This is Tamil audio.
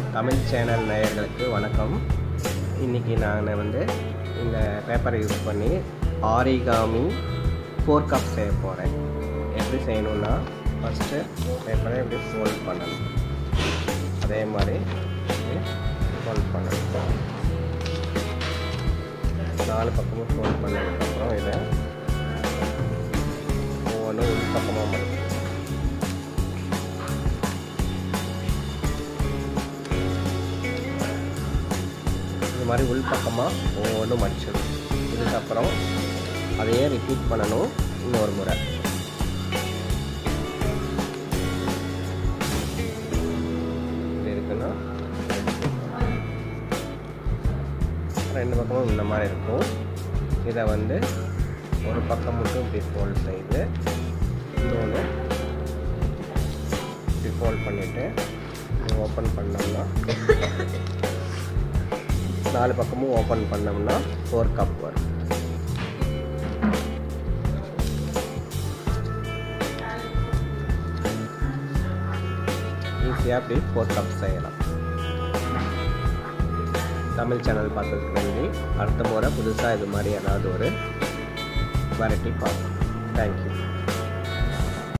தமிழ் சேனல் நேயர்களுக்கு வணக்கம் இன்றைக்கி நான் வந்து இந்த பேப்பரை யூஸ் பண்ணி ஆரிகாமி ஃபோர் கப் செய்ய போகிறேன் எப்படி செய்யணும்னா ஃபஸ்ட்டு பேப்பரை இப்படி ஃபோல்ட் பண்ணணும் அதே மாதிரி ஃபோல்ட் பண்ணணும் நாலு பக்கமும் ஃபோல்ட் பண்ணதுக்கப்புறம் இதை ஒவ்வொன்றும் உள் பக்கமாக மடிக்கணும் இது மாதிரி உள் பக்கமாக ஒவ்வொன்றும் மடிச்சிடும் இதுக்கப்புறம் அதையே ரிப்பீட் பண்ணணும் இன்னொரு முறை இப்படி இருக்குன்னா ரெண்டு பக்கமும் இந்த மாதிரி இருக்கும் இதை வந்து ஒரு பக்கம் மட்டும் இப்படி ஃபோல்ட் செய்து இன்னொன்று இப்படி ஃபோல்ட் பண்ணிவிட்டு ஓப்பன் பண்ணோம்னா நாலு பக்கமும் ஓப்பன் பண்ணோம்னா ஃபோர் கப் வரும் ஈஸியாக அப்படி ஃபோர் கப் செய்யலாம் தமிழ் சேனல் பார்த்ததுக்கு நன்றி அடுத்த முறை புதுசாக இது மாதிரி ஏதாவது ஒரு வெரைட்டி பார்ப்போம் தேங்க்யூ